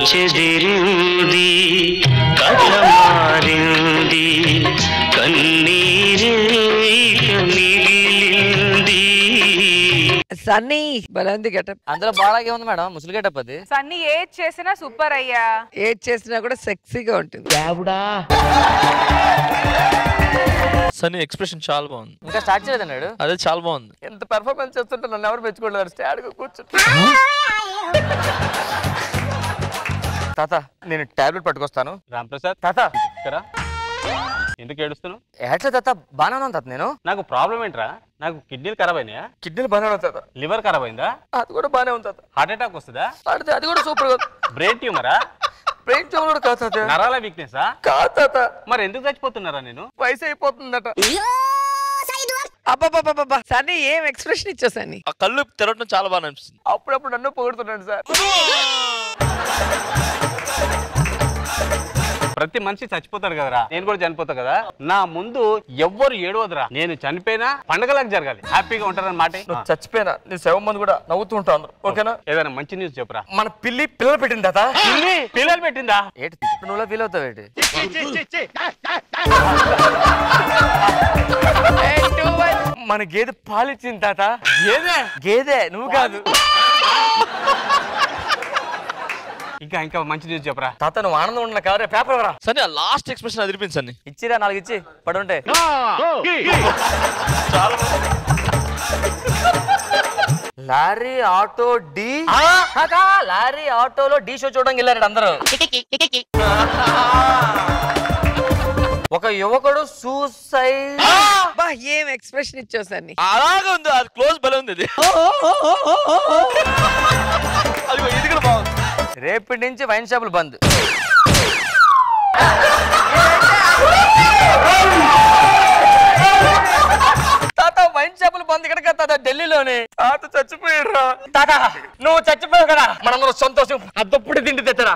చెదిరింది కథ మారింది కన్నీరే ఇక మిగిలింది సన్నీ బలంది గెటప్ అందులో బాగా ఉంది మేడం ముసలి గెటప్ అది సన్నీ ఏది చేసినా సూపర్ అయ్యా ఏది చేసినా కూడా సెక్సీగా ఉంటుంది సన్నీ ఎక్స్ప్రెషన్ చాలా బాగుంది ఇంకా స్టార్ట్ చేయలేదన్నాడు అదే చాలా బాగుంది ఎంత పెర్ఫార్మెన్స్ చేస్తుంటే నన్ను ఎవరు మెచ్చుకోలేదు స్టాడ్ కూర్చుని తాత నేను టాబ్లెట్ పట్టుకొస్తాను రాంప్రసాద్ తాత ఇక్కడ ఎందుకు ఏడుస్తున్నావు ఎట్లా తాత బాగానే ఉన్నాను తాత నేను నాకు ప్రాబ్లం ఏంట్రా నాకు కిడ్నీలు ఖరాబ్ అయినాయా కిడ్నీలు బాగానే ఉంది తాత లివర్ ఖరాబ్ అయిందా అది కూడా బాగానే ఉంది తాత హార్ట్ అటాక్ వస్తుందా అది అది కూడా సూపర్ బ్రెయిన్ ట్యూమరా బ్రెయిన్ ట్యూమర్ కూడా కాదు తాత నరాల వీక్నెసా కాదు తాత మరి ఎందుకు చచ్చిపోతున్నారా నేను వయసు అయిపోతుందట అబ్బాబాబాబా సన్నీ ఏం ఎక్స్ప్రెషన్ ఇచ్చావు సన్నీ ఆ కళ్ళు తెరవడం చాలా బాగా అనిపిస్తుంది అప్పుడప్పుడు నన్ను పొగుడుతున్నాడు సార్ ప్రతి మనిషి చచ్చిపోతాడు కదరా నేను కూడా చనిపోతా కదా నా ముందు ఎవ్వరు ఏడవదురా నేను చనిపోయినా పండగలకు జరగాలి హ్యాపీగా ఉంటారని మాట నువ్వు చచ్చిపోయినా నీ శవం మంది కూడా నవ్వుతూ ఉంటావు అందరూ ఓకేనా ఏదైనా మంచి న్యూస్ చెప్పురా మన పిల్లి పిల్లలు పెట్టింది తాత పిల్లి పిల్లలు పెట్టిందా ఏంటి నువ్వులా ఫీల్ అవుతావు ఏంటి మన గేదె పాలిచ్చింది తాత గేదె గేదె నువ్వు కాదు ఇంకా ఇంకా మంచి న్యూస్ చెప్పరా తాత నువ్వు ఆనందం ఉన్న కావరే పేపర్ ఎవరా సన్నీ ఆ లాస్ట్ ఎక్స్ప్రెషన్ అదిరిపోయింది సన్నీ ఇచ్చిరా నాలుగు ఇచ్చి పడుంటే లారీ ఆటో డి కాకా, లారీ ఆటోలో డి షో చూడడానికి వెళ్ళారు అందరూ ఒక యువకుడు సూసైడ్ బా ఏం ఎక్స్ప్రెషన్ ఇచ్చావు సన్నీ అలాగే ఉంది అది క్లోజ్ బలం ఉంది ఇది అదిగో ఇది కూడా బాగుంది రేపటి నుంచి వైన్ షాపులు బంద్ తాత వైన్ షాపులు బంద్ ఇక్కడ కదా తాత ఢిల్లీలోనే తాత చచ్చిపోయాడు రా తాత నువ్వు చచ్చిపోయావు కదా మనందరం సంతోషం అద్దప్పుడు తిండి తెచ్చరా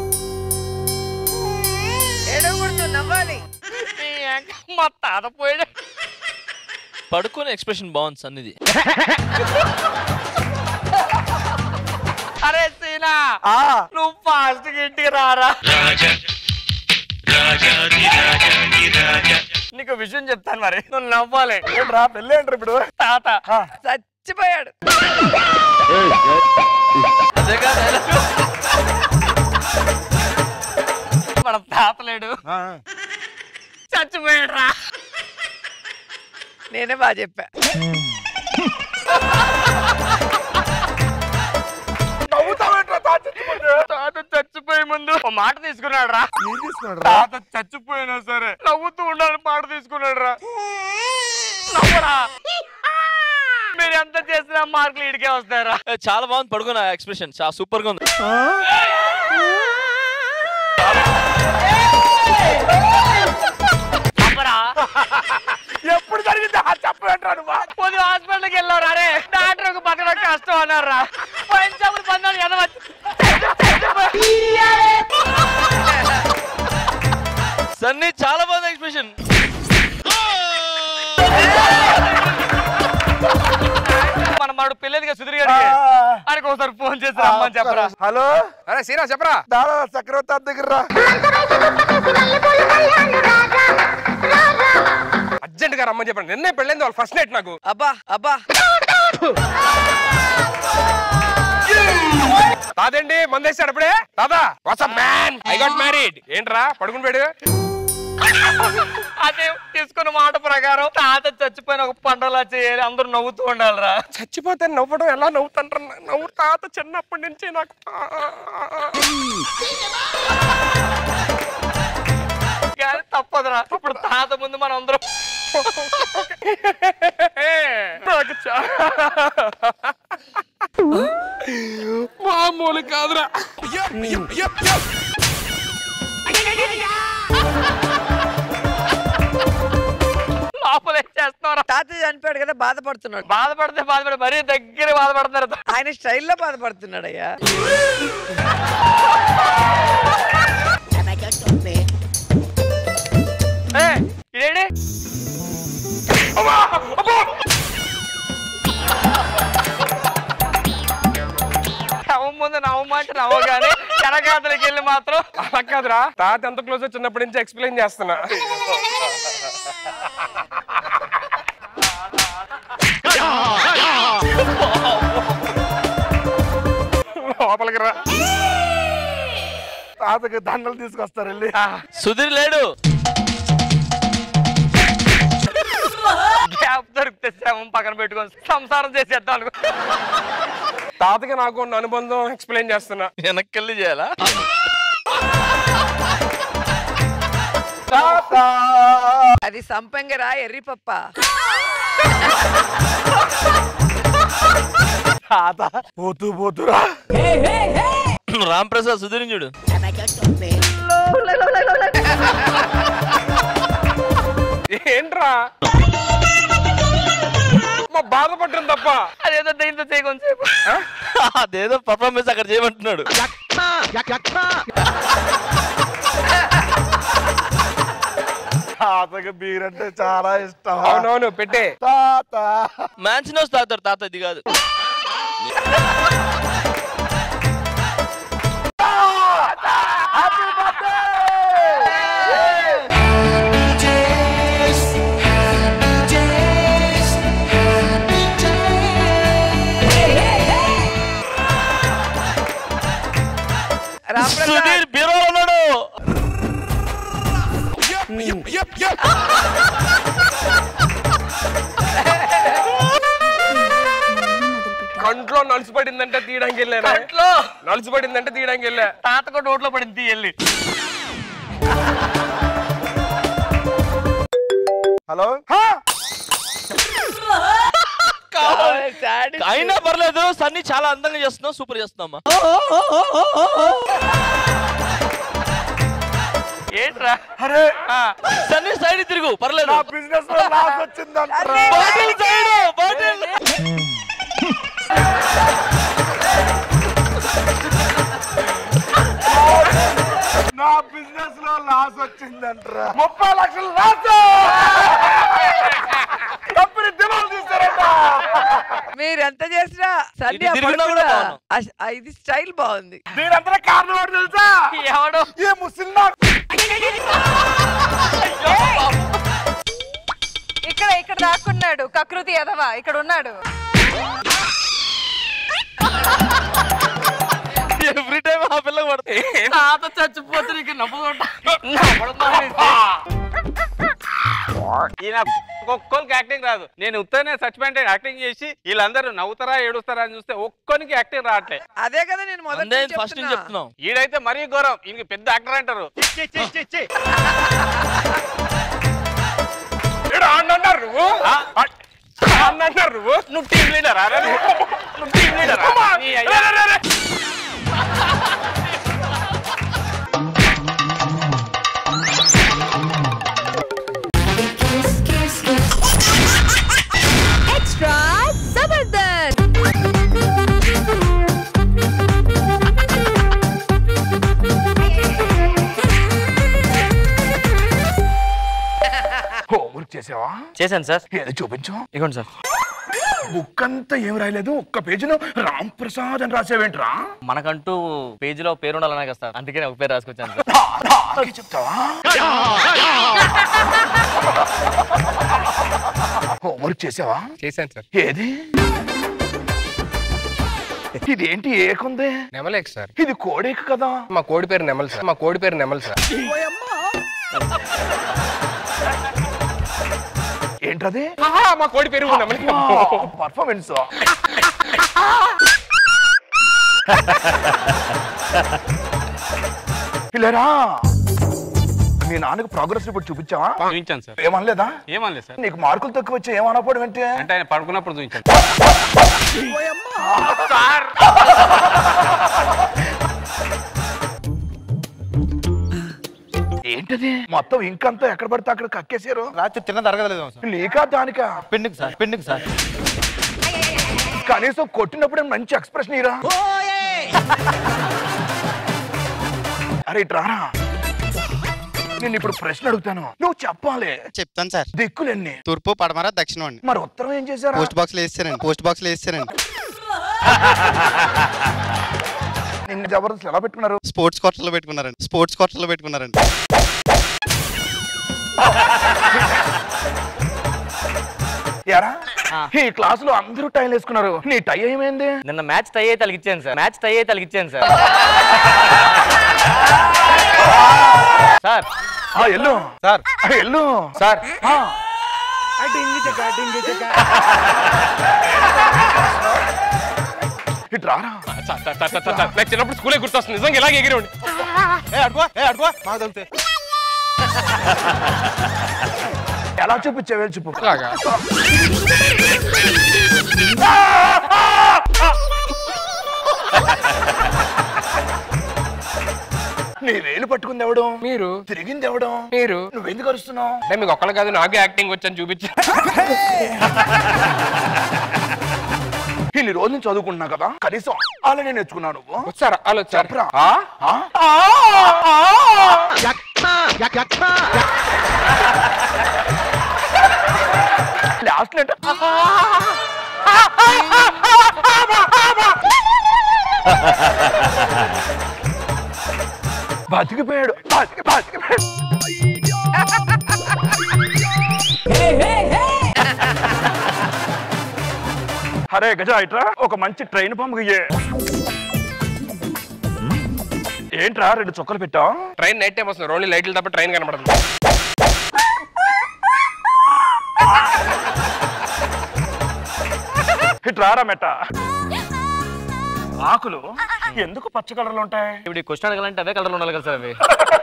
ఏడవకూడదు నవ్వాలి మా తాత పోయాడు పడుకునే ఎక్స్ప్రెషన్ బాగుంది సన్నిది అరే సీనా నువ్వు ఫాస్ట్ ఇంటికి రారా రాజా రాజాది రాజాది రాజా నీకు విషయం చెప్తాను మరి నువ్వు నవ్వాలి రా పెళ్ళి అంటారు ఇప్పుడు తాత చచ్చిపోయాడు మన తాత లేడు చచ్చిపోయాడు రా నేనే బాగా చెప్పా తాత చచ్చిపోయే ముందు ఒక మాట తీసుకున్నాడు రా తాత చచ్చిపోయినా సరే నవ్వుతూ ఉండాలని మాట తీసుకున్నాడు రా నవ్వరా మీరు ఎంత చేసినా మార్కులు ఇడికే వస్తారా ఏ, చాలా బాగుంది పడుకున్న ఎక్స్ప్రెషన్ చాలా సూపర్ గా ఉంది చెప్పరా ఎప్పుడు జరిగింది చెప్పంటారా నువ్వు పోనీ హాస్పిటల్కి వెళ్ళావు రే డాక్టర్ బతకడం కష్టం అన్నారా పైన చెప్పులు పొందాలి ఎదవ సన్నీ చాలా బాగుంది ఎక్స్ప్రెషన్ మన మాడు పెళ్ళేదిగా సుధీర్ గారికి ఆయనకు ఒకసారి ఫోన్ చేసి రమ్మని చెప్పరా హలో అరే సీనా చెప్పరా దాదా చక్రవర్తి దగ్గర రా అర్జెంట్ గా రమ్మని చెప్పండి నిన్నే పెళ్ళైంది వాళ్ళు ఫస్ట్ నైట్ నాకు అబ్బా అబ్బా కాదండి మందేశాడు అప్పుడే దాదా what's man I got married ఏంట్రా పడుకుని పెడు అదే తీసుకున్న మాట ప్రకారం తాత చచ్చిపోయిన ఒక పండలా చేయాలి అందరూ నవ్వుతూ ఉండాలిరా చచ్చిపోతే నవ్వడం ఎలా నవ్వుతాండ్రా నవ్వు తాత చిన్నప్పటి నుంచి నాకు కానీ తప్పదురా ఇప్పుడు తాత ముందు మనం అందరం నాకు చా- మామూలు కాదురా లోపలే చేస్తున్నారా తాత చనిపోయాడు కదా బాధపడుతున్నాడు బాధపడితే బాధపడి మరీ దగ్గర బాధపడుతున్నారు ఆయన స్టైల్లో బాధపడుతున్నాడు అయ్యా ఏ, ఇదేంటి నవ్వు ముందు నవ్వమంటే నవ్వగానే వెనక గాథలకి వెళ్ళి మాత్రం అలా కాదురా తాత ఎంత క్లోజ్ చిన్నప్పటి నుంచి ఎక్స్ప్లెయిన్ చేస్తున్నా లోపలికి రా తాతకి దండలు తీసుకొస్తారు వెళ్ళి సుధీర్ లేడు గ్యాప్ దొరికితే శవం పక్కన పెట్టుకొని సంసారం చేసేద్దాం అనుకో తాతకి నాకు ఉన్న అనుబంధం ఎక్స్ప్లెయిన్ చేస్తున్నా వెనక్కి చేయాలా అది సంపంగరా ఎర్రి పప్ప తాత పోతూ పోతురా రామ్ ప్రసాద్ సుధీర్ చూడు ఏంట్రా మా బాధపడ్డం తప్ప అదేదో దయ్యంతో చేయకొని సేపు అదేదో పర్ఫార్మెన్స్ అక్కడ చేయమంటున్నాడు తాతకి బీరంటే చాలా ఇష్టం అవునవును పెట్టే తాత మ్యాన్షన్ హౌస్ తాతాడు తాత ఇది కాదు రామప్రసాద్ సుధీర్ బీరో ఉన్నాడు కంట్లో నలుసు పడిందంటే తీయడానికి వెళ్ళాను ఇంట్లో నలుసు పడిందంటే తీయడానికి వెళ్ళా తాత కూడా నోట్లో పడింది తీ వెళ్ళి హలో సాడ్ అయినా పర్లేదు సన్నీ చాలా అందంగా చేస్తున్నావు సూపర్ చేస్తున్నామ్మా ఏంట్రా అరే సన్నీ సైడ్ తిరుగు పర్లేదు నా బిజినెస్ లో లాస్ వచ్చిందంటారా బాటిల్ సైడ్ బాటిల్ నా బిజినెస్ లో లాస్ వచ్చిందంటారా ముప్పై లక్షలు లాస్ కంపెనీ దివాలు తీస్తారంట మీరు ఎంత చేసినా సన్నీ ఇటు తిరిగినా కూడా బాగున్నావు. ఆ- ఆ ఇది స్టైల్ బాగుంది దీనంతా కారణం ఏంటో తెలుసా ఎవడు ఈ ముస్లిం ఇక్కడ ఇక్కడ దాక్కున్నాడు కకృతి ఎదవా ఇక్కడ ఉన్నాడు ఎవ్రీ టైం ఆ పిల్ల పడుతుంది తాత చచ్చిపోతే నీకు నవ్వుకుంటా నవ్వడం మానేసి. ఈయన ఒక్కొక్కరికి యాక్టింగ్ రాదు నేను ఉత్తనే చచ్చిపోయింటే యాక్టింగ్ చేసి వీళ్ళందరూ నవ్వుతారా ఏడుస్తారా అని చూస్తే ఒక్కొనికి యాక్టింగ్ రావట్లే అదే కదా నేను మొదటి అందే నుంచి ఫస్ట్ నుంచి చెప్తున్నా. చెప్తున్నాం ఈడైతే మరీ ఘోరం ఈయనకి పెద్ద యాక్టర్ అంటారు ఏడు అన్నారు నువ్వు అన్నారు నువ్వు నువ్వు టీం లీడర్ నువ్వు team leader extra Jabardasth homework చేసావా చేశాను సార్ ఏదో చూపించు ఇగోండి సార్ బుక్ అంతా ఏం రాయలేదు ఒక్క పేజీలో రామ్ ప్రసాద్ అని రాసావేంట్రా మనకంటూ పేజీలో పేరు ఉండాలనే కదా సార్ అందుకే ఒక పేరు రాసుకొచ్చాను సార్ నాకే చెప్తావా హోంవర్క్ చేసావా చేశాను సార్ ఏది ఇదేంటి ఏకుంది నెమలేక్ సార్ ఇది కోడేకు కదా మా కోడి పేరు నెమల్ సార్ మా కోడి పేరు నెమల్ సార్ ఏంటది ఆహా, మా కోడి పేరు నెమలి పర్ఫార్మెన్స్ ఇలారా మీ నాన్నకు ప్రోగ్రెస్ రిపోర్ట్ చూపించావా చూపించాను సార్ ఏమనలేదా ఏమనలేదు సార్ నీకు మార్కులు తక్కువ వచ్చి ఏమనపోవడం ఏంటి అంటే ఆయన పడుకున్నప్పుడు చూపించాను ఏంటది మొత్తం ఇంకంతా ఎక్కడ పడితే అక్కడ కక్కేశారు రాత్రి తిన్న తరగలేదు సార్ లీకా దానికా పెండుకు సార్ పెండుకు సార్ కనీసం కొట్టినప్పుడే మంచి ఎక్స్ప్రెషన్ ఇరా అరే ఇటు రారా నేను ఇప్పుడు ప్రశ్న అడుగుతాను నువ్వు చెప్పాలి చెప్తాను సార్ దిక్కులెన్ని తూర్పు పడమర దక్షిణం అండి మరి ఉత్తరం ఏం చేశారా పోస్ట్ బాక్స్ లో వేస్తారండి పోస్ట్ బాక్స్ లో వేస్తారండి నిన్ను జబర్దస్త్ ఎలా పెట్టుకున్నారు స్పోర్ట్స్ క్వార్టర్లో పెట్టుకున్నారండి స్పోర్ట్స్ క్వార్టర్లో పెట్టుకున్నారండి ఎరా ఈ క్లాస్ లో అందరూ టైల్ వేసుకున్నారు నీ టై ఏమైంది నిన్న మ్యాచ్ టై అయితే ఇచ్చాను సార్ మ్యాచ్ టై అయితే ఇచ్చాను సార్ సార్ ఆ ఎల్లు సార్ ఆ, ఎల్లు సార్ ఆ. ఆ, డింగి చెక్క, డింగి చెక్క. ఇటు రారా sir, sir, sir, sir, sir, నాకు చిన్నప్పుడు స్కూలే గుర్తొస్తుంది నిజంగా ఇలాగే ఎగిరేవాడి ఏ అడుకో ఏ అడుకో మాకు తగ్గితే ఎలా చూపించావే చెప్పు అలాగా నీ వేలు పట్టుకుంది ఎవడం మీరు తిరిగింది ఎవడం మీరు నువ్వెందుకు అరుస్తున్నావు అంటే మీకు ఒక్కళ్ళు కాదు నాకు యాక్టింగ్ వచ్చని చూపించా ఇన్ని రోజులు చదువుకుంటున్నా కదా కనీసం అలానే నేర్చుకున్నావు నువ్వు వచ్చారా వాళ్ళు వచ్చారు చెప్పరా. ఆ? ఆ? లాస్ట్ నెట్ బతికిపోయాడు బతికి బతికిపోయాడు అరే గజ ఇట్రా ఒక మంచి ట్రైన్ పంపుకి ఏంట్రా రెండు చుక్కలు పెట్టావు ట్రైన్ నైట్ టైం వస్తుంది ఓన్లీ లైట్లు తప్ప ట్రైన్ కనబడదు ఇట్రారా మెట్ట ఆకులు ఎందుకు పచ్చ కలర్లు ఉంటాయి ఇప్పుడు ఈ క్వశ్చన్ అడగాలంటే అవే కలర్లో ఉండాలి కదా సార్ అవి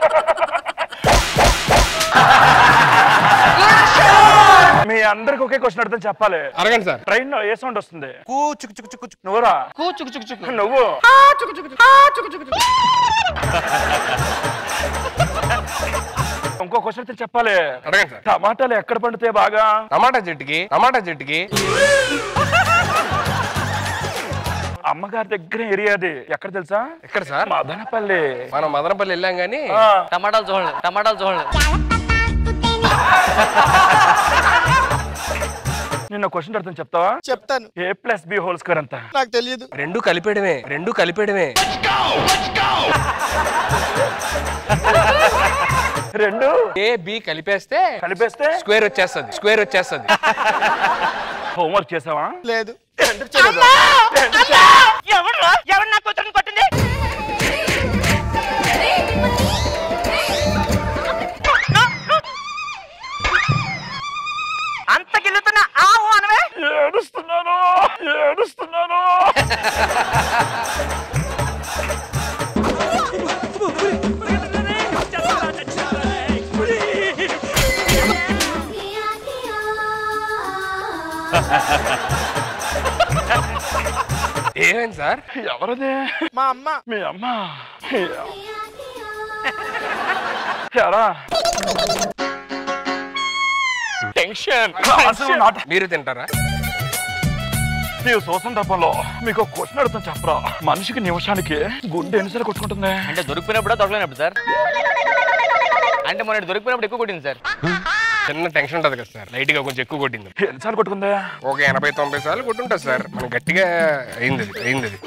మీ అందరికి ఒకే క్వశ్చన్ అర్థం చెప్పాలి అడగండి సార్ ట్రైన్ లో ఏ సౌండ్ వస్తుంది కూ చుక్ చుక్ చుక్ చుక్ నువ్వురా చుక్కు చుక్కు చుక్కు నువ్వు ఇంకో క్వశ్చన్ అయితే చెప్పాలి అడగండి సార్ టమాటాలు ఎక్కడ పండుతాయి బాగా టమాటా చెట్టుకి టమాటా చెట్టుకి అమ్మగారి దగ్గర ఏరియా అది ఎక్కడ తెలుసా ఎక్కడ సార్ మదనపల్లి మనం మదనపల్లి వెళ్ళాం కానీ ఆ, టమాటాలు చూడండి టమాటాలు చూడండి నిన్న క్వశ్చన్ అర్థం చెప్తావా చెప్తాను A plus B whole square అంత నాకు తెలియదు రెండు కలిపేయడమే రెండు కలిపేయడమే రెండు ఏ బి కలిపేస్తే కలిపేస్తే స్క్వేర్ వచ్చేస్తుంది స్క్వేర్ వచ్చేస్తుంది హోంవర్క్ చేసావా లేదు ఎందుకు చేయలేదు? ఎందుకు ఎవరు ఎవరు నా కూతురుని కొట్టింది అంత గిల్లుతున్నా ఆవు అనవే ఏడుస్తున్నాను ఏడుస్తున్నాను ఏమైంది సార్ ఎవరది మా అమ్మ మీ అమ్మ ఎరా టెన్షన్ అసలు నాట మీరు తింటారా నీవు శోషణ డబ్బంలో మీకు క్వశ్చన్ అడుగుతాను చెప్పరా మనిషికి నిమిషానికి గుండె ఎన్నిసార్లు కొట్టుకుంటుంది అంటే దొరికిపోయినప్పుడు దొరకలేనప్పుడు సార్ అంటే మొన్న దొరికిపోయినప్పుడు ఎక్కువ కొట్టింది సార్ చిన్న టెన్షన్ ఉంటుంది కదా సార్ లైట్ గా కొంచెం ఎక్కువ కొట్టింది ఎన్నిసార్లు కొట్టుకుంది ఒక ఎనభై తొంభై సార్లు కొట్టుంటుంది సార్ మనం గట్టిగా అయింది అది అయింది అది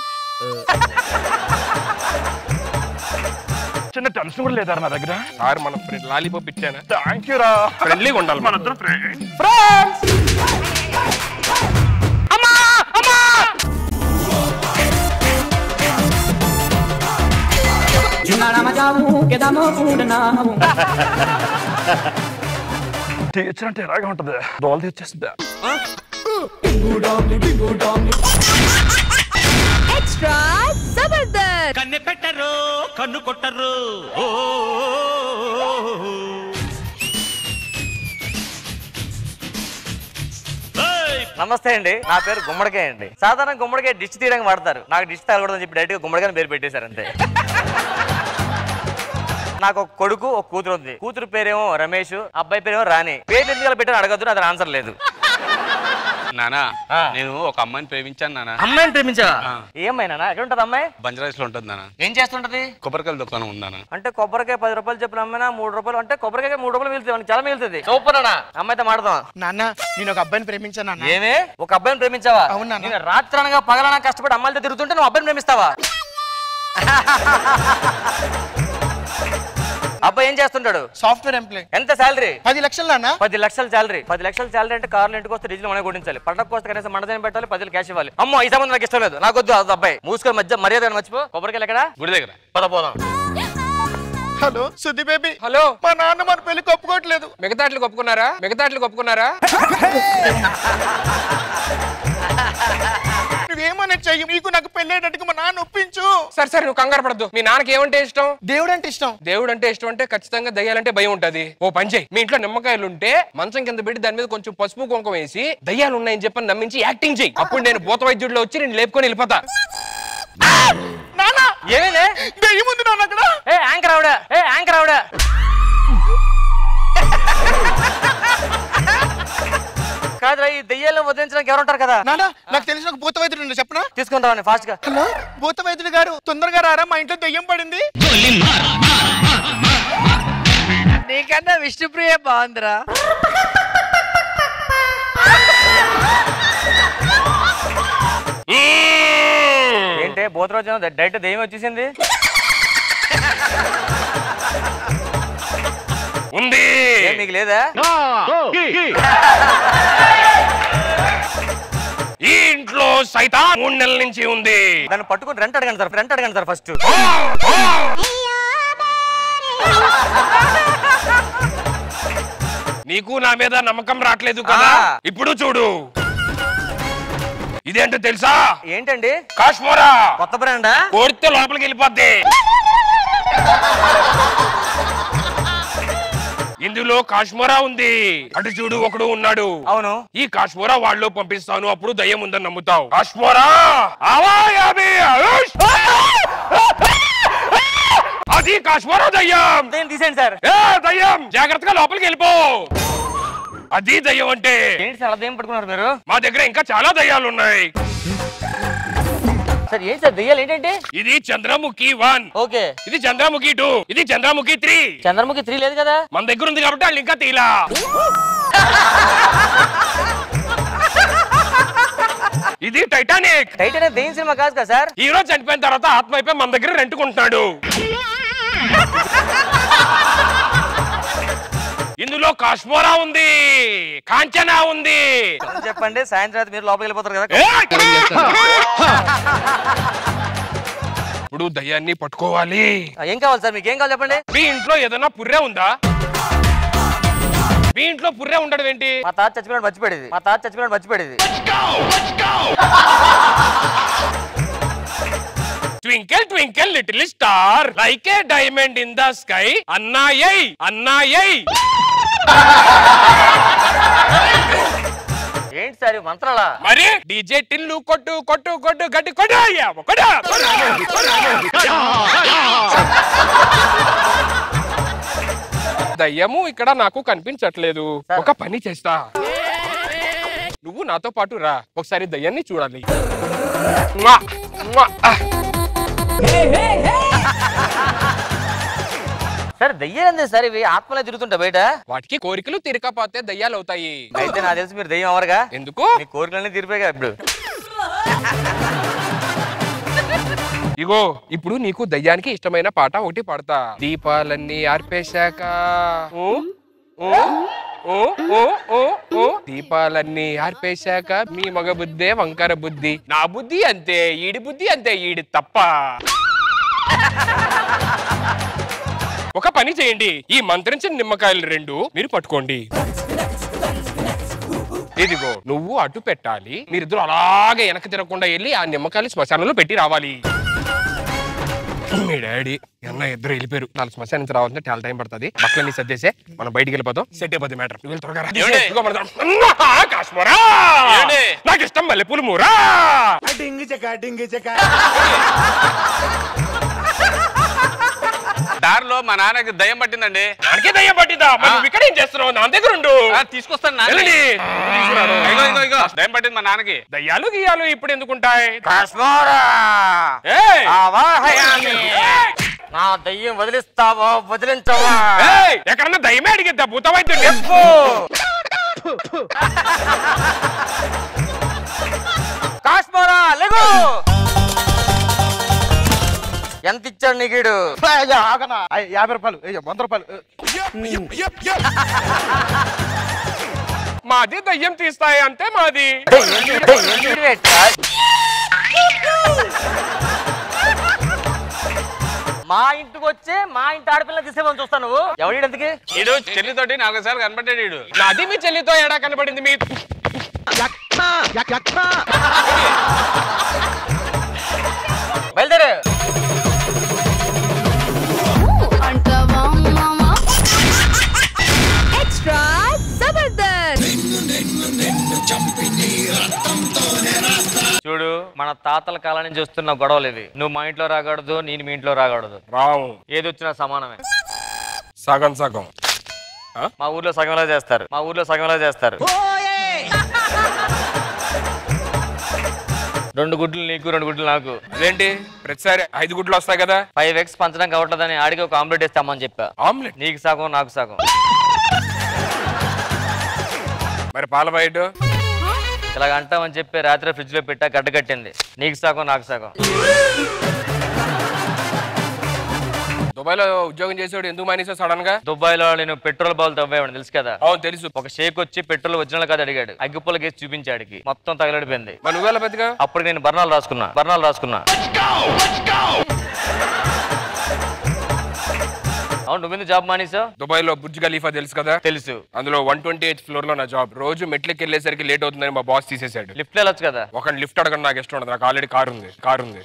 చిన్న టెన్షన్ కూడా లేదా నా దగ్గర సార్ మన లాలీపాప్ ఇచ్చానా థ్యాంక్ యూ రా ఫ్రెండ్లీగా ఉండాలి మన మనం. ఇద్దరం ఫ్రెండ్స్ టీచర్ అంటే ఎలాగే ఉంటది దోల తెచ్చేస్తుంది ఎక్స్ట్రా జబర్దస్త్ కన్నె పెట్టరు కన్ను కొట్టరు ఓ ఏయ్! నమస్తే అండి నా పేరు గుమ్మడికాయ అండి సాధారణ గుమ్మడికాయ డిష్ తీయడానికి వాడతారు నాకు డిష్ తాగకూడదని చెప్పి డైరెక్ట్ గా గుమ్మడికాయ పేరు పెట్టేశారు అంతే నాకు ఒక కొడుకు ఒక కూతురు ఉంది కూతురు పేరేమో రమేష్ అబ్బాయి పేరేమో రాణి పేరు ఎందుకు పెట్టాను అడగద్దు అది ఆన్సర్ లేదు నానా ఆ. నేను ఒక అమ్మాయిని ప్రేమించాను నానా అమ్మాయిని ప్రేమించావా ఏమైనా ఎక్కడ ఉంటది అమ్మాయి బంజరాయిస్ లో ఉంటుంది నానా ఏం చేస్తుంటది కొబ్బరికాయల దుకాణం ఉందానా అంటే కొబ్బరికాయ పది రూపాయలు చెప్పిన అమ్మాయినా మూడు రూపాయలు అంటే కొబ్బరికాయ మూడు రూపాయలు మిగులుతుంది మనకి చాలా మిగులుతుంది సూపర్ అన్న అమ్మాయితో మాడదాం నాన్న నేను ఒక అబ్బాయిని ప్రేమించాను నాన్న ఏమే ఒక అబ్బాయిని ప్రేమించావా అవును నాన్న. నేను రాత్రనగా పగలనా కష్టపడి అమ్మాయిలతో తిరుగుతుంటే నువ్వు అబ్బాయిని ప్రేమిస్తావా అబ్బాయి ఏం చేస్తుంటాడు సాఫ్ట్వేర్ ఎంప్లాయ్ ఎంత శాలరీ పది లక్షలు నాన్న పది లక్షల శాలరీ పది లక్షల శాలరీ అంటే కార్లు ఇంటికి వస్తే డీజిల్ మనం కొట్టించాలి పండగ వస్తే కనీసం మండదం పెట్టాలి పది క్యాష్ ఇవ్వాలి అమ్మో ఈ సంబంధం నాకు ఇష్టం లేదు నాకు వద్దు అది అబ్బాయి మూసుకొని మధ్య మర్యాద మర్చిపో కొబ్బరికాయలు ఎక్కడ గుడి దగ్గర పద పోదాం హలో సుద్ది బేబీ హలో మా నాన్న మన పెళ్లి ఒప్పుకోవట్లేదు మిగతాట్లు ఒప్పుకున్నారా మిగతాట్లు ఒప్పుకున్నారా నువ్వేమన్నా చెయ్యి నీకు నాకు పెళ్ళేటట్టుగా మా నాన్న ఒప్పించు సరే సరే నువ్వు కంగారు పడద్దు మీ నాన్నకి ఏమంటే ఇష్టం దేవుడు అంటే ఇష్టం దేవుడు అంటే ఇష్టం అంటే ఖచ్చితంగా దయ్యాలంటే భయం ఉంటది ఓ పని చేయి మీ ఇంట్లో నిమ్మకాయలు ఉంటే మంచం కింద పెట్టి దాని మీద కొంచెం పసుపు కుంకుమ వేసి దయ్యాలు ఉన్నాయని చెప్పని నమ్మించి యాక్టింగ్ చేయి అప్పుడు నేను భూత వైద్యుడిలో వచ్చి నేను లేపుకొని వెళ్ళిపోతా నాన్న ఏమేలే దెయ్యం ఉంది నాన్న అక్కడ ఏ యాంకర్ ఆవిడ ఏ యాంకర్ ఆవిడ కాదురా ఈ దెయ్యాలను వదిలించడానికి ఎవరు ఉంటారు కదా నాన్న నాకు తెలిసిన ఒక భూత వైద్యుడు ఉండే చెప్పనా తీసుకొని రావండి ఫాస్ట్ గా హలో భూత వైద్యుడు గారు తొందరగా రారా మా ఇంట్లో దెయ్యం పడింది నీకన్నా విష్ణుప్రియ బాగుందిరా ఏంటి భూతరోజు డైరెక్ట్ దెయ్యం వచ్చేసింది ఉంది ఏం మీకు లేదా ఈ ఇంట్లో సైతా మూడు నెలల నుంచి ఉంది దాన్ని పట్టుకుని రెంట్ అడగండి సార్ రెంట్ అడగండి సార్ ఫస్ట్ నీకు నా మీద నమ్మకం రావట్లేదు కదా ఆ. ఇప్పుడు చూడు ఇదేంటో తెలుసా ఏంటండి కాశ్మోరా కొత్త బ్రాండా కోడితే లోపలికి వెళ్ళిపోద్ది ఇందులో కాశ్మోరా ఉంది అటు చూడు ఒకడు ఉన్నాడు అవును ఈ కాశ్మోరా వాళ్ళు పంపిస్తాను అప్పుడు దయ్యం ఉందని నమ్ముతావు కాశ్మోరా ఆవా యాబీ, ఆయుష్! అది కాశ్మోరా దయ్యం దెయ్యం తీసేయండి సార్ ఏ దయ్యం జాగ్రత్తగా లోపలికి వెళ్ళిపో అది దయ్యం అంటే ఏంటి సార్ అలా దెయ్యం పట్టుకున్నారు మీరు మా దగ్గర ఇంకా చాలా దయ్యాలు ఉన్నాయి సార్ ఏంటి సార్ దెయ్యాలు ఏంటంటే ఇది చంద్రముఖి వన్ ఓకే ఇది చంద్రముఖి టూ ఇది చంద్రముఖి త్రీ చంద్రముఖి త్రీ లేదు కదా మన దగ్గర ఉంది కాబట్టి వాళ్ళు ఇంకా తీలా ఇది టైటానిక్ టైట్ అనేది దెయ్యం సినిమా కాదు కదా సార్ హీరో చనిపోయిన తర్వాత ఆత్మ అయిపోయి మన దగ్గర రెంట్కుంటున్నాడు ఇందులో కాశ్మోరా ఉంది కాంచనా ఉంది చెప్పండి సాయంత్రం అయితే మీరు లోపలికి వెళ్ళిపోతారు కదా ఏయ్! ఇప్పుడు దయ్యాన్ని పట్టుకోవాలి ఆ, ఏం కావాలి సార్ మీకు ఏం కావాలి చెప్పండి మీ ఇంట్లో ఏదైనా పుర్రె ఉందా మీ ఇంట్లో పుర్రె ఉండడం ఏంటి మా తాత చచ్చిపోయినట్టు మర్చిపోయేది మా తాత చచ్చిపోయినట్టు మర్చిపోయేది twinkle twinkle little star like a diamond in the sky అన్నాయై అన్నాయై ఏంటి సార్ ఈ మంత్రాలా మరి డీజే టిల్లు కొట్టు కొట్టు కొట్టు గట్టి కొట్టు అయ్యా, కొట్టు, కొట్టు. దయ్యము ఇక్కడ నాకు కనిపించట్లేదు ఒక పని చేస్తా నువ్వు నాతో పాటు రా ఒకసారి దయ్యాన్ని చూడాలి మ్వా, మ్వా. ఆ. సార్ దెయ్యాలు ఏంది సార్ ఇవి ఆత్మలే తిరుగుతుంటా బయట వాటికి కోరికలు తీరకపోతే దయ్యాలు అవుతాయి అయితే నాకు తెలిసి మీరు దెయ్యం అవరుగా ఎందుకు మీ కోరికలన్నీ తీరిపోయాయి కదా ఇప్పుడు ఇగో ఇప్పుడు నీకు దయ్యానికి ఇష్టమైన పాట ఒకటి పాడతా దీపాలన్నీ ఆర్పేశాక ఊ, ఊ, ఊ, ఊ, ఊ, ఊ. దీపాలన్నీ ఆర్పేశాక మీ మగ బుద్ధే వంకర బుద్ధి నా బుద్ధి అంతే ఈడి బుద్ధి అంతే ఈడి తప్ప ఒక పని చేయండి ఈ మంత్రించిన నిమ్మకాయలు రెండు మీరు పట్టుకోండి ఇదిగో నువ్వు అటు పెట్టాలి మీరిద్దరు అలాగే వెనక్కి తిరగకుండా వెళ్ళి ఆ నిమ్మకాయలు శ్మశానంలో పెట్టి రావాలి మీ డాడీ అన్న ఇద్దరు వెళ్ళిపోయారు నాలుగు శ్మశానం నుంచి రావాలంటే చాలా టైం పడుతుంది బట్టలన్నీ సర్దేసే మనం బయటికి వెళ్ళిపోతాం సెట్ అయిపోద్ది మ్యాటర్ నువ్వు వెళ్ళి త్వరగా రా. ఏమండి? ఇదిగో మన దగ్గర- అన్నా, కాశ్మీరా! ఏమండి? నాకు ఇష్టం మల్లెపూలు మూరా దారిలో మా నాన్నకి దయ్యం పట్టిందండి నాకే దయ్యం పట్టిందా మరి నువ్వు ఇక్కడ ఏం చేస్తున్నావు నా దగ్గర ఉండు ఆ, తీసుకొస్తాను నాన్న. వెళ్ళండి. తీసుకురాను. ఇగో ఇగో ఇగో దయ్యం పట్టింది మా నాన్నకి దయ్యాలు గియ్యాలు ఇప్పుడు ఎందుకుంటాయి కాశ్మోరా ఏయ్! ఆవాహయామి. నా దయ్యం వదిలిస్తావా వదిలించవా ఏయ్! ఎక్కడన్నా దయ్యమే అడిగిద్దా భూత వైద్యుడు చెప్పు కాశ్మోరా లెగు ఎంత ఇచ్చాడు నీకుడు అయ్యా, ఆగనా అయ్య, యాభై రూపాయలు అయ్యా, వంద రూపాయలు మాది దయ్యం తీస్తాయి అంతే మాది మా ఇంటికి వచ్చి మా ఇంటి ఆడపిల్ల తీసేమని చూస్తాను నువ్వు ఎవడి ఎందుకు ఇడు చెల్లితోటి నాలుగు సార్లు కనపడ్డాడు ఈడు. నాది మీ చెల్లితో ఎడా కనబడింది మీ బయలుదేరు ఎక్స్ట్రా జబర్దస్త్ చూడు మన తాతల కాలం నుంచి వస్తున్న గొడవలు ఇవి నువ్వు మా ఇంట్లో రాకూడదు నేను మీ ఇంట్లో రాకూడదు రావు ఏది వచ్చినా సమానమే సగం సగం మా ఊర్లో సగంలో చేస్తారు మా ఊర్లో సగంలో చేస్తారు రెండు గుడ్లు నీకు రెండు గుడ్లు నాకు అదేంటి ప్రతిసారి ఐదు గుడ్లు వస్తాయి కదా ఫైవ్ ఎక్స్ పంచడం కావట్లేదని ఆడికి ఒక ఆమ్లెట్ వేస్తామని చెప్పా ఆమ్లెట్ నీకు సగం నాకు సగం మరి పాల బయట ఇలాగ అంటామని చెప్పి రాత్రి ఫ్రిడ్జ్ లో పెట్టా గడ్డ కట్టింది నీకు సగం నాకు సగం దుబాయ్లో ఉద్యోగం చేసేవాడు ఎందుకు మానేసావు సడన్ గా దుబాయ్లో నేను పెట్రోల్ బాల్ తవ్వేవాడు తెలుసు కదా అవును తెలుసు ఒక షేక్ వచ్చి పెట్రోల్ ఒరిజినల్ కాదు అడిగాడు అగ్గిపుల్ల గేసి చూపించాడికి మొత్తం తగలడిపోయింది మరి నువ్వేలా బతిగా అప్పుడు నేను బర్ణాలు రాసుకున్నా బర్ణాలు రాసుకున్నా అవును నువ్వెందుకు జాబ్ మానేసావు దుబాయ్ లో బుర్జ్ ఖలీఫా తెలుసు కదా తెలుసు అందులో వన్ ట్వంటీ ఎయిత్ ఫ్లోర్ లో నా జాబ్ రోజు మెట్లకి వెళ్ళేసరికి లేట్ అవుతుందని మా బాస్ తీసేశాడు లిఫ్ట్ వెళ్ళొచ్చు కదా ఒక లిఫ్ట్ అడగడం నాకు ఇష్టం ఉండదు నాకు ఆల్రెడీ కార్ ఉంది కార్ ఉంది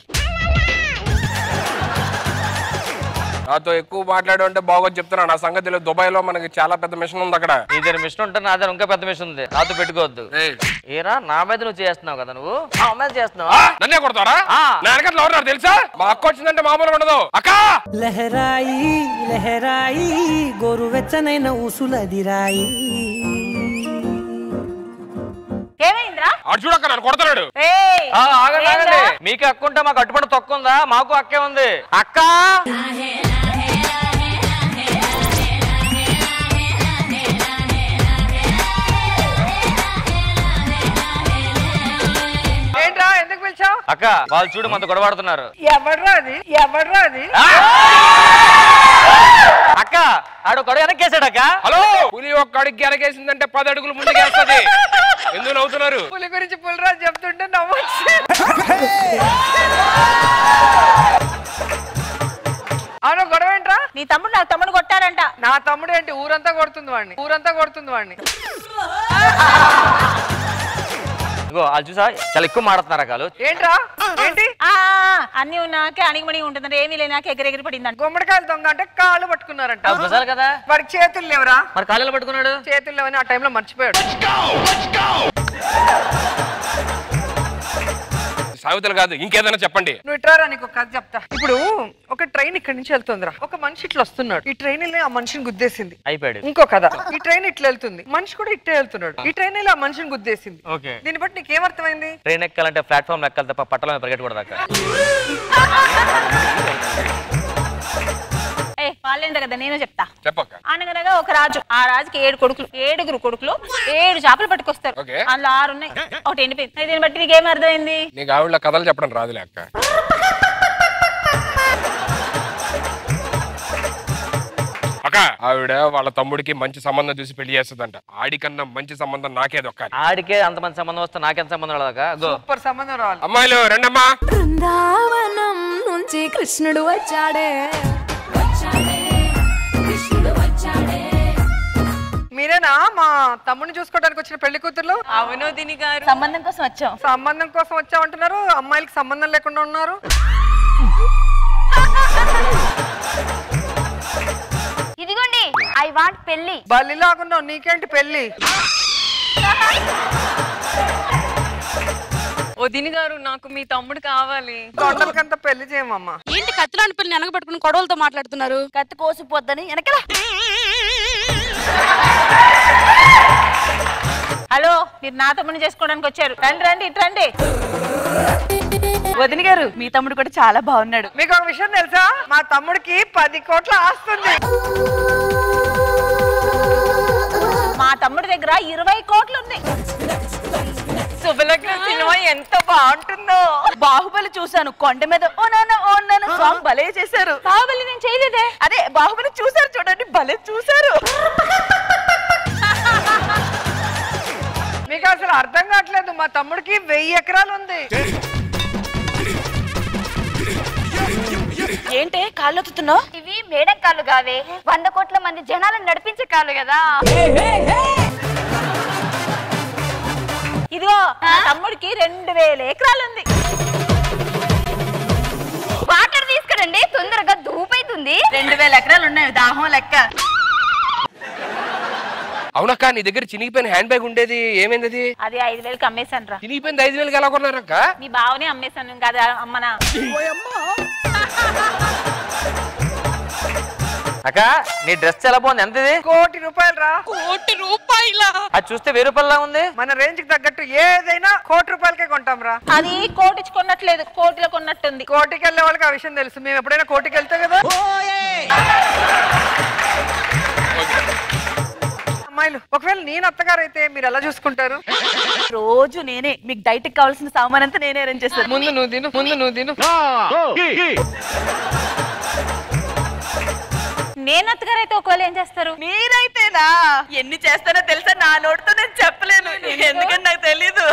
నాతో ఎక్కువ మాట్లాడు అంటే బాగోదు చెప్తున్నా నా సంగతి తెలియదు దుబాయ్ లో మనకి చాలా పెద్ద మిషన్ ఉంది అక్కడ నీ దగ్గర మిషన్ ఉంటే నా దగ్గర ఇంకా పెద్ద మిషన్ ఉంది నాతో పెట్టుకోవద్దు ఏయ్, ఏరా నా మీద నువ్వు చేస్తున్నావు కదా నువ్వు నా మీద చేస్తున్నావా నన్నే కొడతారా ఆ. నా వెనకట్లో ఎవరున్నారు తెలుసా మా అక్క వచ్చిందంటే మామూలుగా ఉండదు అక్క లహరాయి లహరాయి గోరువెచ్చనైన ఊసులదిరాయి ఏమైందిరా అటు చూడక్క నన్ను కొడతాడు ఏయ్! ఆ, ఆగండి ఆగండి ఏంట్రా? మీకు అక్క ఉంటే మాకు అట్టుపడి తక్కువ ఉందా మాకు అక్కే ఉంది అక్క ఏంట్రా ఎందుకు పిలిచావు అక్క వాళ్ళు చూడు మనతో గొడవాడుతున్నారు ఎవడ్రా అది ఎవడ్రా అది అక్క ఆడు గొడవ వెనక్కేసాడు అక్క హలో పులి ఒక్క అడుగు ఎరగేసిందంటే పది అడుగులు ముందుకేస్తుంది ఎందుకు నవ్వుతున్నారు పులి గురించి పులిరాజు చెప్తుంటే నవ్వచ్చు అవును గొడవ ఏంట్రా నీ తమ్ముడు నా తమ్ముడు కొట్టారంట నా తమ్ముడు ఏంటి ఊరంతా కొడుతుంది వాడిని ఊరంతా కొడుతుంది వాడిని ఇగో వాళ్ళు చూసా చాలా ఎక్కువ మాడుతున్నారు అక్కలు ఏంట్రా ఏంటి ఆ అన్ని నాకే అణిగిమణి ఉంటుంది ఏమీ లేని నాకు ఎగిరెగిరి పడిందంట గుమ్మడికాయలు దొంగ అంటే కాళ్ళు పట్టుకున్నారంట చూసారు కదా వాడికి చేతులు లేవురా మరి కాలేలు పట్టుకున్నాడు చేతులు లేవని ఆ టైంలో మర్చిపోయాడు సాగుతలు కాదు ఇంకేదైనా చెప్పండి నువ్వు ఇట్రారా నీకు ఒక కథ చెప్తా ఇప్పుడు ఒక ట్రైన్ ఇక్కడి నుంచి వెళ్తుందిరా ఒక మనిషి ఇట్లా వస్తున్నాడు ఈ ట్రైన్ వెళ్ళి ఆ మనిషిని గుద్దేసింది అయిపోయాడు ఇంకో కథ ఈ ట్రైన్ ఇట్లా వెళ్తుంది మనిషి కూడా ఇట్టే వెళ్తున్నాడు ఈ ట్రైన్ వెళ్ళి ఆ మనిషిని గుద్దేసింది ఓకే దీన్ని బట్టి నీకేమర్థమైంది ట్రైన్ ఎక్కాలంటే ప్లాట్ఫామ్ ఎక్కాలి తప్ప పట్టలో మీద పరిగెట్టకూడదు అక్క ఏ వాళ్ళేంత కదా నేను చెప్తా చెప్పక్క అనగనగా ఒక రాజు ఆ రాజుకి ఏడు కొడుకులు ఏడుగురు కొడుకులు ఏడు చేపలు పట్టుకొస్తారు ఓకే. అందులో ఆరు ఉన్నాయి ఒకటి ఎండిపోయింది దీన్ని బట్టి నీకేం అర్థమైంది నీకు ఆవిడ కథలు చెప్పడం రాదులే అక్క అక్క ఆవిడ వాళ్ళ తమ్ముడికి మంచి సంబంధం చూసి పెళ్లి చేస్తుందంట ఆడికన్నా మంచి సంబంధం నాకే దొక్కాలి ఆడికే అంతమంది సంబంధం వస్తే నాకెంత సంబంధం రాదక్క గో సూపర్ సంబంధం రావాలి అమ్మాయిలు రండమ్మా బృందావనం నుంచి కృష్ణుడు వచ్చాడే మీరేనా మా తమ్ముడిని చూసుకోవడానికి వచ్చిన పెళ్లి కూతుర్లు అవును దిని గారు సంబంధం కోసం వచ్చాం సంబంధం కోసం వచ్చామంటున్నారు అమ్మాయిలకి సంబంధం లేకుండా ఉన్నారు ఇదిగోండి ఐ వాంట్ పెళ్లి బలిలాగున్నావు నీకేంటి పెళ్లి వదిన గారు నాకు మీ తమ్ముడు కావాలి తొండలకంత పెళ్లి చేయమమ్మా ఏంటి కత్తిలాంటి పిల్లని వెనకబెట్టుకుని కొడవలతో మాట్లాడుతున్నారు కత్తి కోసిపోద్దని వెనకలా హలో మీరు నా తమ్ముడిని చేసుకోవడానికి వచ్చారు రండి రండి ఇటు రండి వదిన గారు మీ తమ్ముడు కూడా చాలా బాగున్నాడు మీకు ఒక విషయం తెలుసా మా తమ్ముడికి పది కోట్ల ఆస్తుంది మా తమ్ముడి దగ్గర ఇరవై కోట్లు ఉంది శుభలగ్నం సినిమా ఎంత బాగుంటుందో బాహుబలి చూశాను కొండ మీద ఓ నాన్న ఓ నాన్న సాంగ్ భలే చేశారు బాహుబలి నేను చేయలేదే అదే బాహుబలి చూశారు చూడండి భలే చూశారు మీకు అసలు అర్థం కావట్లేదు మా తమ్ముడికి వెయ్యి ఎకరాలు ఉంది ఏంటే కాళ్ళు ఒత్తుతున్నావు ఇవి మేడం కాళ్ళు కావే వంద కోట్ల మంది జనాలను నడిపించే కాళ్ళు కదా ఇదిగో నా తమ్ముడికి రెండు వేల ఎకరాలు ఉంది వాటర్ తీసుకురండి తొందరగా ధూపైతుంది రెండు వేల ఎకరాలు ఉన్నాయి దాహం లెక్క అవునక్క నీ దగ్గర చినిగిపోయిన హ్యాండ్ బ్యాగ్ ఉండేది ఏమైంది అది అది ఐదు వేలకి అమ్మేశాను రా చినిగిపోయింది ఐదు వేలకి ఎలా కొన్నారక్క మీ బావనే అమ్మేశాను కదా అమ్మనా అక్క నీ డ్రెస్ చాలా బాగుంది ఎంత ఇది కోటి రూపాయలు రా కోటి రూపాయల అది చూస్తే వెయ్యి రూపాయల ఉంది మన రేంజ్ కి తగ్గట్టు ఏదైనా కోటి రూపాయలకే కొంటాం రా అది కోటికి కొన్నట్లేదు కోటిలో కొన్నట్టుంది కోటికి వెళ్ళే వాళ్ళకి ఆ విషయం తెలుసు మేము ఎప్పుడైనా కోటికి వెళ్తే కదా అమ్మాయిలు ఒకవేళ నేను అత్తగారు అయితే మీరు ఎలా చూసుకుంటారు రోజు నేనే మీకు డైట్ కావాల్సిన సామాన్ అంతా నేనే అరేంజ్ చేస్తాను ముందు నువ్వు తిను ముందు నువ్వు తిను నేను అత్తగారు అయితే ఒకవేళ ఏం చేస్తారు మీరైతేనా ఎన్ని చేస్తానో తెలుసా నా నోటితో నేను చెప్పలేను ఎందుకంటే నాకు తెలీదు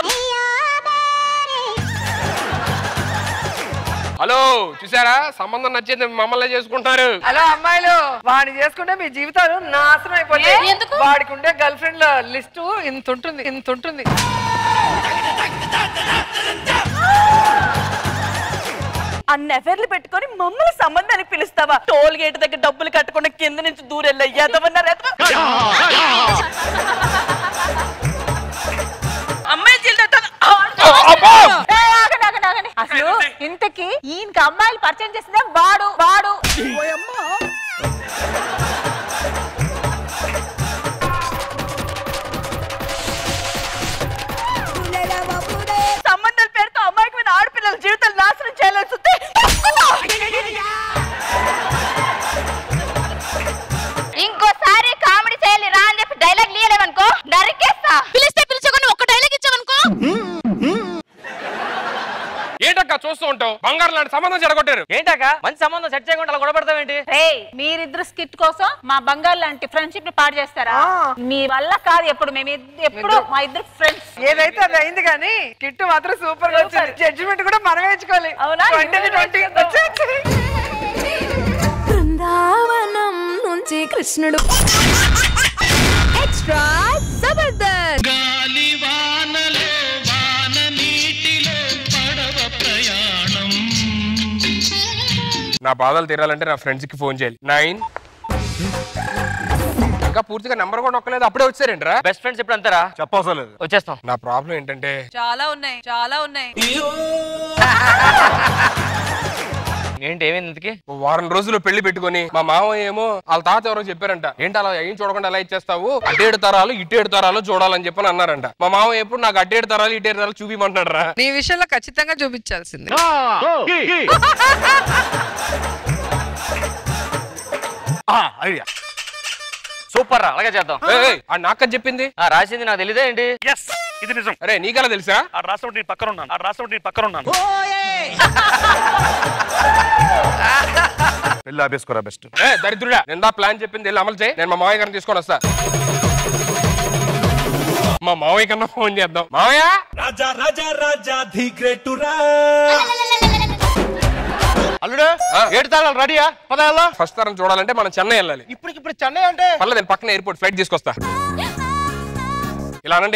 హలో చూసారా సంబంధం నచ్చింది మమ్మల్ని చేసుకుంటారు హలో అమ్మాయిలు వాడిని చేసుకుంటే మీ జీవితాలు నాశనం అయిపోతాయి వాడికి ఉండే గర్ల్ ఫ్రెండ్ లిస్ట్ ఇంత ఉంటుంది ఇంత ఉంటుంది అన్ని ఎఫైర్లు పెట్టుకొని మమ్మల్ని సంబంధానికి పిలుస్తావా టోల్ గేట్ దగ్గర డబ్బులు కట్టకుండా కింద నుంచి దూరెళ్ళ ఎదవన్నారు అమ్మాయి జీవితం ఏ, ఆగండి, ఆగండి, ఆగండి. అసలు ఇంతకి ఈయనకి అమ్మాయిలు పరిచయం చేసిందే వాడు వాడు సంబంధాల పేరుతో అమ్మాయికి మీద ఆడపిల్లల జీవితాలు నాశనం చేయాలని చూస్తే ఇంకోసారి కామెడీ చేయాలి రా అని చెప్పి డైలాగ్ లీయలేవనుకో నరికేస్తా పిలిస్తే పిలిచకుండా ఒక డైలాగ్ ఇచ్చావనుకో ఏంటక్క చూస్తూ ఉంటావు బంగారం లాంటి సంబంధం చెడగొట్టారు ఏంటక్క మంచి సంబంధం సెట్ చేయకుండా అలా గొడవపడతావేంటి రేయ్ మీరిద్దరు స్కిట్ కోసం మా బంగారు లాంటి ఫ్రెండ్షిప్ ని పాడు చేస్తారా మీ వల్ల కాదు ఎప్పుడు మేము ఇద్ద- ఎప్పుడు మా ఇద్దరు ఫ్రెండ్స్ ఏదైతే అది అయింది కానీ కిట్టు మాత్రం సూపర్ గా వచ్చింది జడ్జిమెంట్ కూడా మనం వేయించుకోవాలి అవునా? ట్వంటీ ట్వంటీ బృందావనం నుంచి కృష్ణుడు ఎక్స్ట్రా జబర్దస్త్ నా బాధలు తీరాలంటే నా ఫ్రెండ్స్ కి ఫోన్ చేయాలి నైన్ ఇంకా పూర్తిగా నెంబర్ కూడా నొక్కలేదు అప్పుడే వచ్చారండి బెస్ట్ ఫ్రెండ్స్ ఇప్పుడు అంతారా చెప్పవసరం వచ్చేస్తాం నా ప్రాబ్లం ఏంటంటే చాలా ఉన్నాయి చాలా ఉన్నాయి ఏంటి ఏమైంది ఇంతకి ఓ వారం రోజులు పెళ్లి పెట్టుకొని మా మామయ్య ఏమో వాళ్ళ తాత ఎవరో చెప్పారంట ఏంటి అలా ఏం చూడకుండా ఎలా ఇచ్చేస్తావు అటేడు తరాలు ఇటేడు తరాలు చూడాలని చెప్పని అన్నారంట మా మామయ్య ఎప్పుడు నాకు అటేడు తరాలు ఇటేడు తరాలు చూపిమంటున్నాడు రా నీ విషయంలో ఖచ్చితంగా చూపించాల్సింది ఐడియా సూపర్ రా అలాగే చేద్దాం ఆ నాకని చెప్పింది ఆ, రాసింది నాకు తెలియదే ఏంటి ఎస్ ఇది నిజం అరే నీకెలా తెలుసా ఆ రాష్ట్రపతి నేను పక్కన ఉన్నాను ఆ రాష్ట్రపతి నేను పక్కన ఉన్నాను పెళ్ళి ఆపేసుకోరా బెస్ట్ ఏ దరిద్రుడా నిందా ప్లాన్ చెప్పింది వెళ్ళి అమలు చేయి నేను మా మావయ్య గారిని తీసుకొని వస్తా మా మావయ్య కన్నా ఫోన్ చేద్దాం మావయ్య రాజా రాజా రాజా ది గ్రేటురా అల్లుడు ఏడు తాళాలు రెడీయా పదాల్లో ఫస్ట్ తరం చూడాలంటే మనం చెన్నై వెళ్ళాలి ఇప్పటికి ఇప్పుడు చెన్నై అంటే పర్లేదు నేను పక్కన ఎయిర్పోర్ట్ ఫ్లైట్ తీసుకొస్తా ఇలా అనండి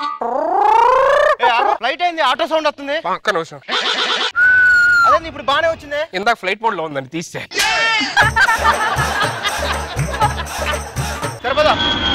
ఫ్లైట్ అయింది ఆటో సౌండ్ వస్తుంది ఒక్క నిమిషం అదే ఇప్పుడు బానే వచ్చింది ఇందాక ఫ్లైట్ మోడ్ లో ఉందండి తీస్తే సరిపోదా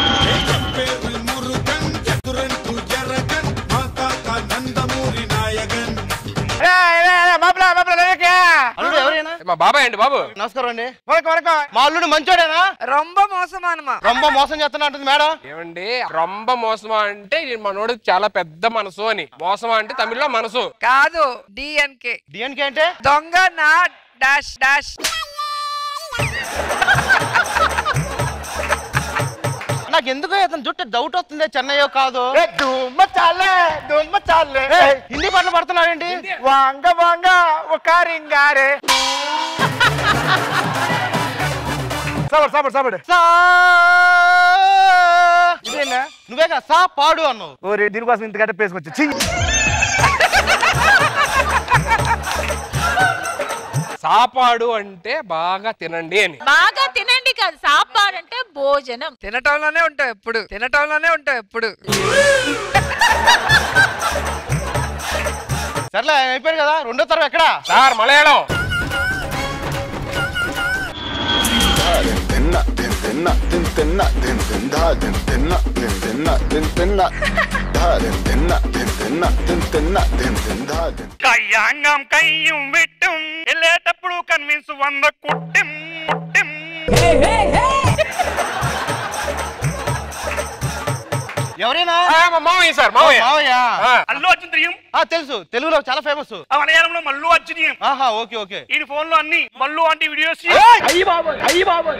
అల్లుడు ఎవరైనా మా బాబాయ్ అండి బాబు నమస్కారం అండి వరకు వరకు మా అల్లుడు మంచోడేనా రొంబ మోసమానమా రొంబ మోసం చేస్తున్నా అంటుంది మేడం ఏమండి రొంబ మోసమా అంటే ఈ మనోడు చాలా పెద్ద మనసు అని మోసమా అంటే తమిళ్లో మనసు కాదు డిఎన్కే డిఎన్కే అంటే దొంగ నా డాష్ డాష్ నా నాకు ఎందుకో అతను జుట్టు డౌట్ వస్తుంది చెన్నయ్యో కాదు దుమ్మ చాలే దుమ్మ చాలే ఏయ్, హిందీ పాటలు పడుతున్నావేంటి వాంగ వాంగ ఒక రింగారే సబర్ సబర్ సబర్ ఇదేనా నువ్వేగా సా పాడు అన్నావు ఓరే దీనికోసం ఇంత గట్ట పేసుకొచ్చి ఛీ! సాపాడు అంటే బాగా తినండి అని బాగా తినండి కాదు సాపాడు అంటే భోజనం తినటంలోనే ఉంటావు ఎప్పుడు తినటంలోనే ఉంటావు ఎప్పుడు సర్లే అయిపోయాడు కదా రెండో తరం ఎక్కడా సార్ మలయాళం కయ్యాంగం కయ్యం విట్టం వెళ్ళేటప్పుడు కన్విన్స్ వంద కుట్టెం కుట్టెం ఎవరైనా మావయ్య సార్ మావయ్య మావయ్య అల్లు అర్జున్ త్రియం ఆ, తెలుసు తెలుగులో చాలా ఫేమస్ ఆ మలయాళంలో మల్లు అర్జునియం ఆహా ఓకే ఓకే ఈ ఫోన్ లో అన్ని మల్లు అంటే వీడియోస్ అయ్యి బాబోయ్ అయ్యి బాబోయ్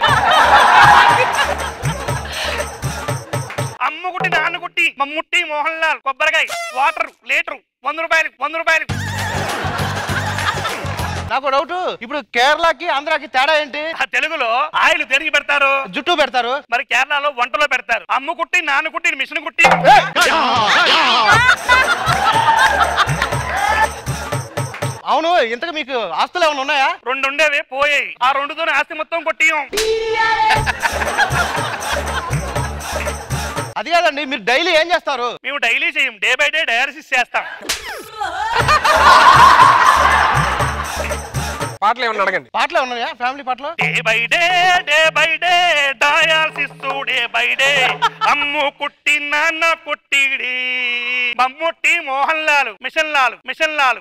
అమ్మ కుట్టి నాన్న కుట్టి మమ్ముట్టి మోహన్ లాల్ కొబ్బరికాయ వాటర్ లీటర్ వంద రూపాయలు వంద రూపాయలు నాకు డౌట్ ఇప్పుడు కేరళకి ఆంధ్రాకి తేడా ఏంటి ఆ తెలుగులో ఆయిల్ దేనికి పెడతారు జుట్టు పెడతారు మరి కేరళలో వంటలో పెడతారు అమ్మ కుట్టి నాన్న కుట్టి మిషన్ కుట్టి అవును ఇంతకు మీకు ఆస్తులు ఏమైనా ఉన్నాయా రెండు ఉండేవి పోయాయి ఆ రెండుతోనే ఆస్తి మొత్తం కొట్టియం అది కాదండి మీరు డైలీ ఏం చేస్తారు మేము డైలీ చేయం డే బై డే డయాలసిస్ చేస్తాం పాటలు ఏమన్నా అడగండి పాటలు ఉన్నాయా ఫ్యామిలీ పాటలు day by day day by day dialysis day by day Ammu కుట్టి నాన్న కుట్టిడి మమ్ముట్టి మోహన్ లాల్ మిషన్ లాల్ మిషన్ లాల్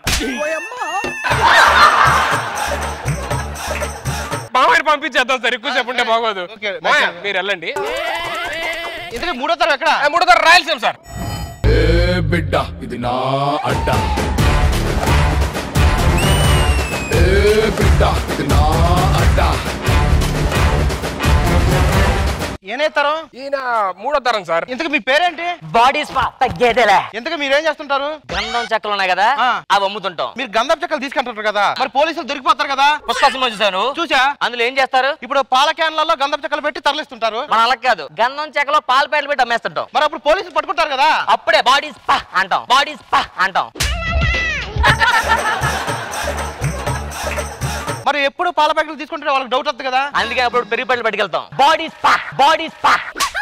మామయ్య పంపించేద్దాం సార్ ఎక్కువ ఉంటే బాగోదు ఓకే, మామయ్య, ఓకే. మీరు వెళ్ళండి ఇంతకీ మూడో తరం ఎక్కడ ఆ, మూడో తరం రాయలసీమ సార్ ఏ బిడ్డ ఇది నా అడ్డ ఏ బిడ్డ ఇది నా అడ్డ ఏనే తరం ఈయన మూడో తరం సార్ ఇంతకు మీ పేరేంటి బాడీ స్పా తగ్గేదేలే ఇంతకు మీరేం చేస్తుంటారు గంధం చెక్కలు ఉన్నాయి కదా అవి అమ్ముతుంటాం మీరు గంధపు చెక్కలు తీసుకుంటారు కదా మరి పోలీసులు దొరికిపోతారు కదా పుష్ప సినిమా చూసాను చూసా అందులో ఏం చేస్తారు ఇప్పుడు పాల క్యాన్లలో గంధపు చెక్కలు పెట్టి తరలిస్తుంటారు మన అలా కాదు గంధం చెక్కలో పాల ప్యాకెట్లు పెట్టి అమ్మేస్తుంటాం మరి అప్పుడు పోలీసులు పట్టుకుంటారు కదా అప్పుడే బాడీ స్పా అంటాం బాడీ స్పా అంటాం మరి ఎప్పుడు పాల ప్యాకెట్లు తీసుకుంటే వాళ్ళకి డౌట్ వస్తుంది కదా అందుకే అప్పుడు పెరిగి పళ్ళు పట్టుకెళ్తాం బాడీ స్పా బాడీ స్పా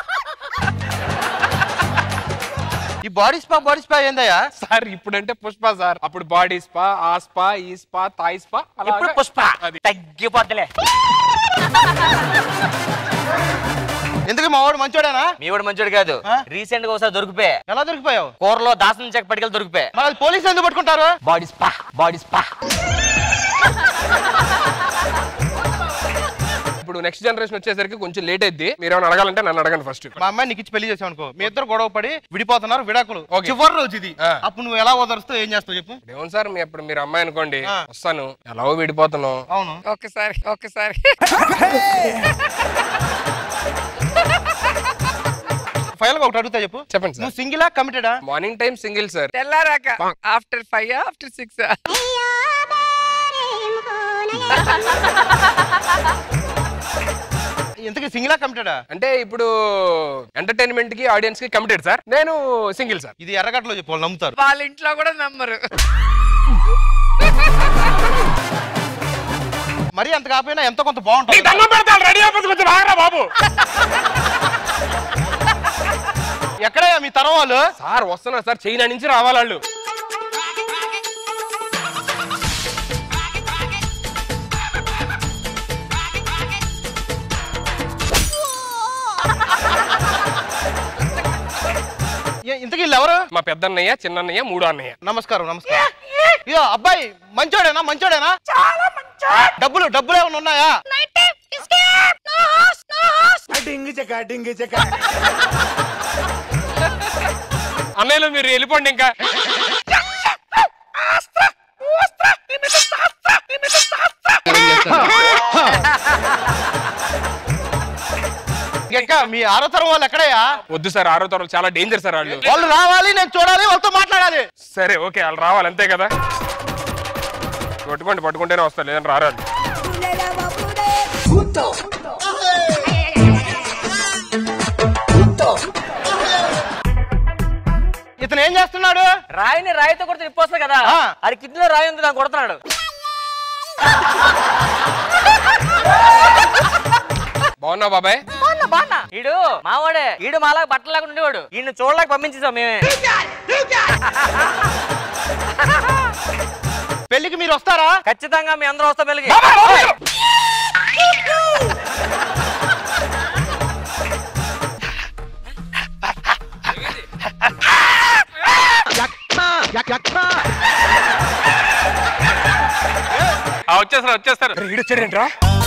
ఈ బాడీ స్పా బాడీ స్పా ఏందయ్యా సార్ ఇప్పుడంటే పుష్ప సార్ అప్పుడు బాడీ స్పా ఆ స్పా ఈ స్పా తాయి స్పా అలాగా. ఇప్పుడు పుష్ప అది తగ్గిపోద్దులే ఎందుకు మా వాడు మంచోడేనా మీ వాడు మంచోడు కాదు రీసెంట్ గా ఒకసారి దొరికిపోయా ఎలా దొరికిపోయావు కూరలో దాసం చెక్క పట్టుకెళ్ళి దొరికిపోయా మరి అది పోలీసులు ఎందుకు పట్టుకుంటారు బాడీ స్పా బాడీ స్పా ఇప్పుడు నెక్స్ట్ జనరేషన్ వచ్చేసరికి కొంచెం లేట్ అయింది మీరు ఏమైనా అడగాలంటే నన్ను అడగండి ఫస్ట్ మా అమ్మాయి నీకు ఇచ్చి పెళ్లి చేసావు అనుకో మీ ఇద్దరు గొడవ పడి విడిపోతున్నారు విడాకులు ఓకే. చివరి రోజు ఇది ఆ. అప్పుడు నువ్వు ఎలా ఓదరుస్తావు ఏం చేస్తావు చెప్పు ఏమో సార్ మీ అప్పుడు మీరు అమ్మాయి అనుకోండి ఆ. వస్తాను ఎలాగో విడిపోతున్నాం అవును ఒక్కసారి ఒక్కసారి ఫైనల్ గా ఒకటి అడుగుతా చెప్పు చెప్పండి సార్ నువ్వు సింగిలా కమిటెడా మార్నింగ్ టైం సింగిల్ సార్ తెల్లారాక ఆఫ్టర్ ఫైవ్ ఆఫ్టర్ సిక్స్ ఇంతకీ సింగిలా కమిటెడా అంటే ఇప్పుడు ఎంటర్టైన్మెంట్ కి ఆడియన్స్ కి కమిటెడ్ సార్ నేను సింగిల్ సార్ ఇది ఎర్రగట్లో చెప్పు వాళ్ళు నమ్ముతారు వాళ్ళ ఇంట్లో కూడా నమ్మరు మరి అంత కాకపోయినా ఎంతో కొంత బాగుంటుంది దండం పెడతాను రెడీ అయిపోతుంది కొంచెం ఆగరా బాబు ఎక్కడయ్యా మీ తరం వాళ్ళు సార్ వస్తున్నా సార్ చైనా నుంచి రావాలి వాళ్ళు ఏ, ఇంతకీ వీళ్ళు ఎవరు మా పెద్దన్నయ్య చిన్నన్నయ్య మూడో అన్నయ్య నమస్కారం నమస్కారం ఇదో అబ్బాయి మంచోడేనా మంచోడేనా చాలా డబ్బులు డబ్బులు ఏమైనా ఉన్నాయా డింగి చెక్క డింగి చెక్క అన్నయ్యలో మీరు వెళ్ళిపోండి ఇంకా ఇంకా ఇక మీ ఆరో తరం వాళ్ళు ఎక్కడయ్యా వద్దు సార్ ఆరో తరం చాలా డేంజర్ సార్ వాళ్ళు వాళ్ళు రావాలి నేను చూడాలి వాళ్ళతో మాట్లాడాలి సరే ఓకే వాళ్ళు రావాలి అంతే కదా పట్టుకోండి పట్టుకుంటేనే వస్తారు లేదంటే రారాలు ఇతను ఏం చేస్తున్నాడు రాయిని రాయితో కొడితే నిప్పొస్తుంది కదా అది కిడ్నీలో రాయి ఉంది దాన్ని కొడుతున్నాడు బాగున్నావు బాబాయ్ బాగున్నా బాగున్నా ఈడు మావాడే ఈడు మాలాగా బట్టలాగా ఉండేవాడు ఈయన చూడలేక పంపించేసాం మేమే పెళ్లికి మీరు వస్తారా ఖచ్చితంగా మీ అందరూ వస్తాం పెళ్ళికి ఆ, వచ్చేస్తారు వచ్చేస్తారు ఈడొచ్చాడేంట్రా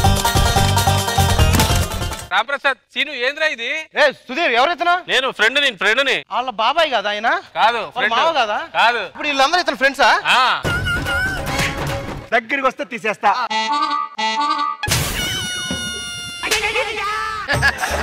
రామప్రసాద్ సీను ఏంద్రా ఇది ఏ సుధీర్ ఎవరైతున్నా నేను ఫ్రెండ్ నేను ఫ్రెండ్ని వాళ్ళ బాబాయ్ కదా ఆయన కాదు వాళ్ళ ఫ్రెండ్ మావ కదా కాదు ఇప్పుడు వీళ్ళందరూ ఇతను ఫ్రెండ్సా ఆ దగ్గరికి వస్తే తీసేస్తా